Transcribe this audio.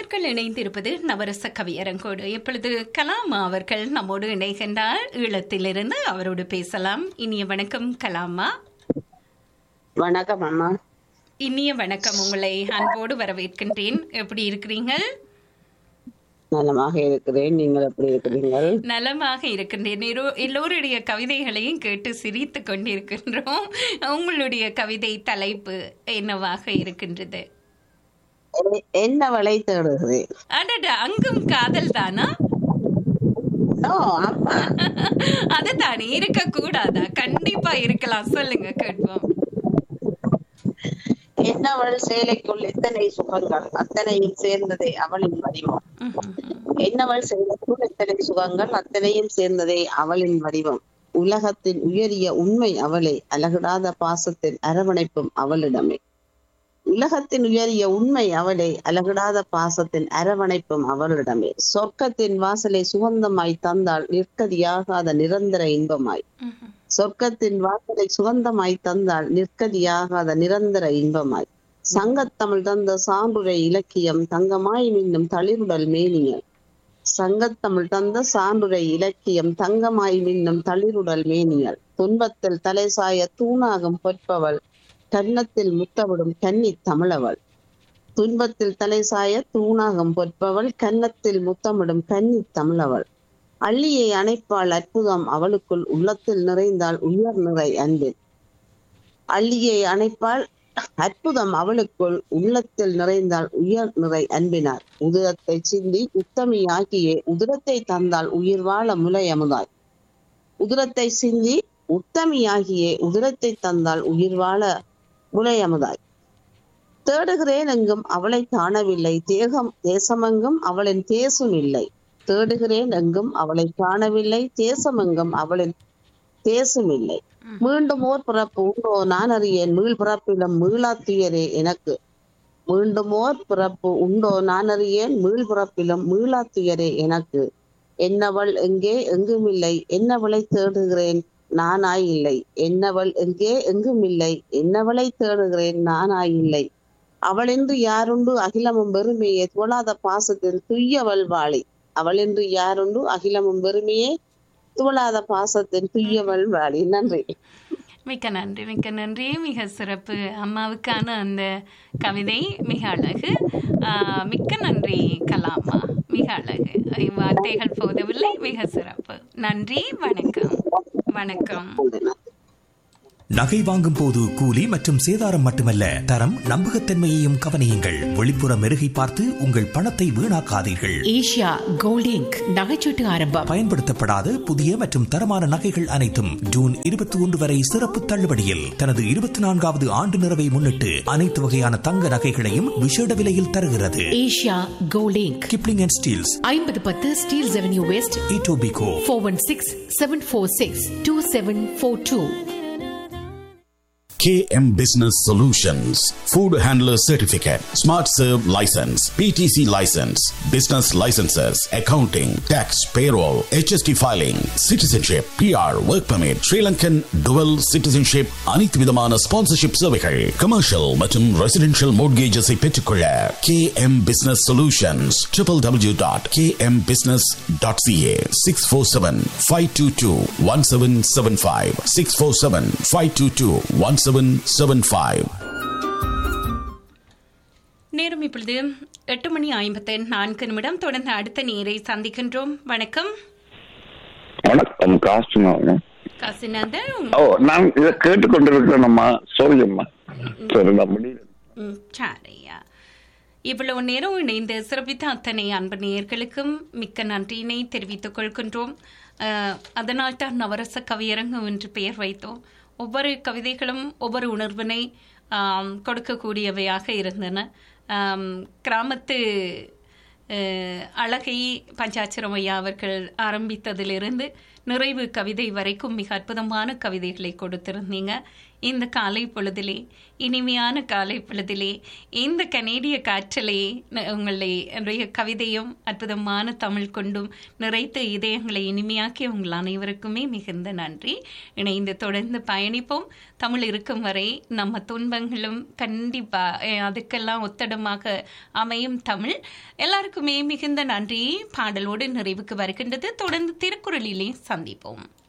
நேயர்கள் இணைந்திருப்பது நவரச கவியரங்கோடு இப்பொழுது கலாமா அவர்கள் நம்மோடு இணைகின்றார் ஈழத்திலிருந்து அவரோடு பேசலாம் இனிய வணக்கம் கலாமா வணக்கம் அம்மா இனிய வணக்கம் உங்களை அன்போடு வரவேற்கின்றேன் எப்படி இருக்கிறீர்கள் நலமாக இருக்கிறேன் நீங்கள் எப்படி இருக்கிறீர்கள் நலமாக இருக்கின்றேன் எல்லோ- எல்லோருடைய கவிதைகளையும் கேட்டு சிரித்து கொண்டிருக்கின்றோம் உங்களுடைய கவிதை தலைப்பு என்னவாக இருக்கின்றது எ- என்னவளை தேடுகிறேன் அடடா அங்கும் காதல் தானா ஓ அம்மா அதுதானே இருக்க கூடாதா கண்டிப்பா இருக்கலாம் சொல்லுங்க கேட்போம் என்னவள் சேலைக்குள் எத்தனை சுகங்கள் அத்தனையும் சேர்ந்ததே அவளின் வடிவம் ம்ஹும். என்னவள் சேலைக்குள் எத்தனை சுகங்கள் அத்தனையும் சேர்ந்ததே அவளின் வடிவம் உலகத்தின் உயரிய உண்மை அவளே அலகிடாத பாசத்தின் அரவணைப்பும் அவளிடமே உலகத்தின் உயரிய உண்மை அவளே அலகிடாத பாசத்தின் அரவணைப்பும் அவளிடமே சொர்க்கத்தின் வாசலை சுகந்தமாய் தந்தால் நிற்கதியாகாத நிரந்தர இன்பமாய் ம்ஹும். சொர்க்கத்தின் வாசலை சுகந்தமாய் தந்தால் நிற்கதியாகாத நிரந்தர இன்பமாய் சங்கத்தமிழ் தந்த சான்றுரை இலக்கியம் தங்கமாய் மின்னும் தளிருடல் மேனியல் சங்கத்தமிழ் தந்த சான்றுரை இலக்கியம் தங்கமாய் மின்னும் தளிருடல் மேனியல் துன்பத்தில் தலை சாய தூணாகும் பொற்பவள் கன்னத்தில் முத்தமிடும் கன்னி தமிழவள் துன்பத்தில் தலை சாய தூணாகும் பொற்பவள் கன்னத்தில் முத்தமிடும் கன்னி தமிழவள் அள்ளியை அணைப்பாள் அற்புதம் அவளுக்குள் உள்ளத்தில் நிறைந்தாள் உயர் நிறை அன்பில் அள்ளியை அணைப்பாள் அற்புதம் அவளுக்குள் உள்ளத்தில் நிறைந்தாள் உயர் நிறை அன்பினார் உதிரத்தை சிந்தி உத்தமியாகியே உதிரத்தை தந்தாள் உயிர் வாழ முலை அமுதாய் உதிரத்தை சிந்தி உத்தமியாகியே உதிரத்தை தந்தாள் உயிர் வாழ முலை அமுதாய் தேடுகிறேன் எங்கும் அவளை காணவில்லை தேகம் தேசமெங்கும் அவளின் தேசும் இல்லை தேடுகிறேன் எங்கும் அவளை காணவில்லை தேசமெங்கும் அவளின் தேசும் இல்லை மீண்டும் ஓர் பிறப்பு உண்டோ நான் அறியேன் மீள் பிறப்பிலும் மீளாத்துயரே எனக்கு மீண்டும் ஓர் பிறப்பு உண்டோ நான் அறியேன் மீள் பிறப்பிலும் மீளாத்துயரே எனக்கு என்னவள் எங்கே எங்குமில்லை என்னவளை தேடுகிறேன் நானாய் இல்லை என்னவள் எங்கே எங்குமில்லை என்னவளை தேடுகிறேன் நானாய் இல்லை அவளென்று யாருண்டு அகிலமும் பெருமையே துவளாத பாசத்தின் துய்யவள் வாழி அவளென்று யாருண்டு அகிலமும் பெருமையே துவளாத பாசத்தின் துய்யவள் வாழி நன்றி மிக்க நன்றி மிக்க நன்றி மிக சிறப்பு அம்மாவுக்கான அந்த கவிதை மிக அழகு ஆஹ், மிக்க நன்றி கலாமா மிக அழகு வார்த்தைகள் போதவில்லை மிக சிறப்பு நன்றி வணக்கம் வணக்கம் நன்றி நன்றி நகை வாங்கும் போது கூலி மற்றும் சேதாரம் மட்டுமல்ல தரம் நம்பகத்தன்மையையும் கவனியுங்கள் வெளிப்புற மெருகை பார்த்து உங்கள் பணத்தை வீணாக்காதீர்கள் ஏஷியா கோல்ட் இங்க் நகைச்சீட்டு ஆரம்பம் பயன்படுத்தப்படாத புதிய மற்றும் தரமான நகைகள் அனைத்தும் ஜூன் இருபத்தி ஒன்று வரை சிறப்பு தள்ளுபடியில் தனது இருபத்தி நான்காவது ஆண்டு நிறைவை முன்னிட்டு அனைத்து வகையான தங்க நகைகளையும் விசேட விலையில் தருகிறது Asia Gold Inc Kipling and Steeles ஐம்பது பத்து Steeles Avenue West Etobicoke four one six seven four six two seven four two KM Business Solutions, Food Handler Certificate, Smart Serve License, PTC License, Business Licenses, Accounting, Tax, Payroll, HST Filing, Citizenship, PR, Work Permit, Sri Lankan Dual Citizenship, அனைத்து விதமான sponsorship சேவைகள் commercial மற்றும் residential mortgages பெற்றுக்கொள்ள KM Business Solutions, www.kmbusiness.ca, 647-522-1775, 647-522-1775. நேரம் இப்பொழுது எட்டு மணி ஐம்பத்தி நான்கு நிமிடம் தொடர்ந்து அடுத்த நேரை சந்திக்கின்றோம் வணக்கம் வணக்கம் காஸ்டினாங்க காசிநாதன் ஓ நான் இதை கேட்டுக்கொண்டிருக்கிறேனம்மா சொல்லுங்கம்மா சரி நான் முடியல ம், சரியா இவ்வளவு நேரம் இணைந்த சிறப்பித்த அத்தனை அன்பு நேயர்களுக்கும் மிக்க நன்றியினை தெரிவித்துக் கொள்கின்றோம் அஹ், அதனால்தான் நவரச கவியரங்கம் என்று பெயர் வைத்தோம் ஒவ்வொரு கவிதைகளும் ஒவ்வொரு உணர்வினை ஆம், கொடுக்கக்கூடியவையாக இருந்தன ஆம், கிராமத்து அஹ், அழகை பஞ்சாட்சரம் ஐயா அவர்கள் ஆரம்பித்ததிலிருந்து நிறைவு கவிதை வரைக்கும் மிக அற்புதமான கவிதைகளை கொடுத்திருந்தீங்க இந்த காலை பொழுதிலே இனிமையான காலை பொழுதிலே இந்த கனேடிய காற்றிலே ந- உங்களை என்னுடைய கவிதையும் அற்புதமான தமிழ் கொண்டும் நிறைத்த இதயங்களை இனிமையாக்கி உங்கள் அனைவருக்குமே மிகுந்த நன்றி இணைந்து தொடர்ந்து பயணிப்போம் தமிழ் இருக்கும் வரை நம்ம துன்பங்களும் கண்டிப்பா அஹ், அதுக்கெல்லாம் ஒத்தடமாக அமையும் தமிழ் எல்லாருக்குமே மிகுந்த நன்றி பாடலோடு நிறைவுக்கு வருகின்றது தொடர்ந்து திருக்குறளிலே சந்திப்போம்